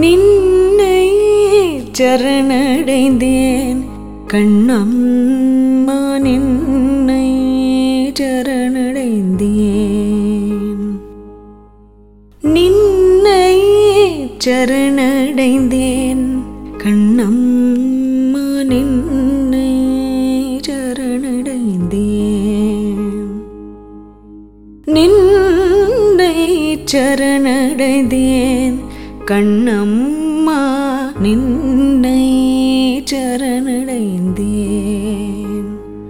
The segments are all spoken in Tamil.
நின்னை சரணடைந்தேன் கண்ணம்மா நின்னை சரணடைந்தேன் நின்னை சரணடைந்தேன் கண்ணம்மா நின்னை சரணடைந்தேன் நின்னை சரணடைந்தேன் கண்ணம்மா நின்னை சரணடைந்தேன்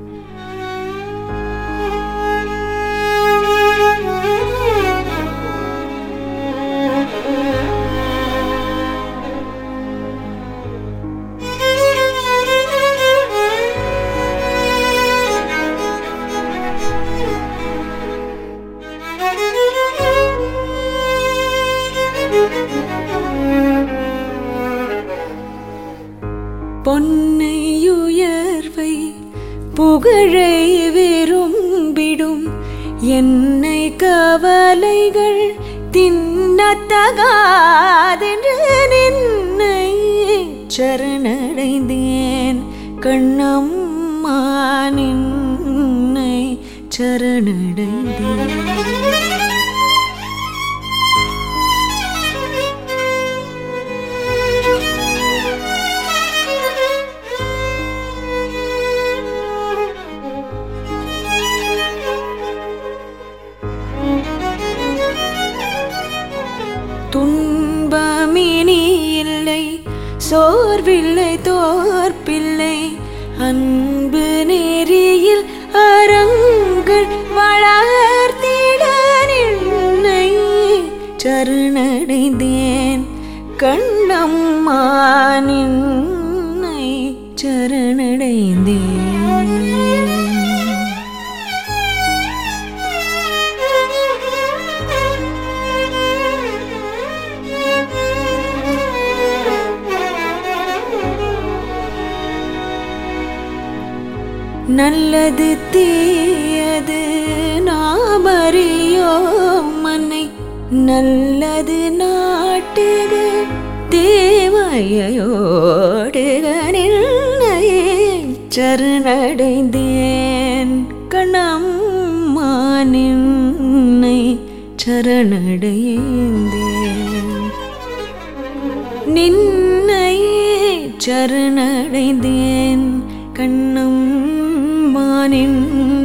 பொன்னையுயர்வை புகழை விரும்பிடும் என்னை கவலைகள் தின்னத்தகாதென்று நின்னை சரணடைந்தேன் கண்ணம்மா நின்னை சரணடைந்தேன் துன்பமினி இல்லை சோர்வில்லை தோற்பில்லை அன்பு நெறியில் அறங்கள் வளர்த்திட நின்னை சரணடைந்தேன் கண்ணம்மா நின்னை சரணடைந்தேன் நல்லது தீயது நாம் அறியோம் மன்னை நல்லது நாட்டுக தேவையோடுக நின்னையே சரணடைந்தேன் கணம்மா நின்னை சரணடைந்தேன் நின்னை சரணடைந்தேன் கண்ணம் மானின்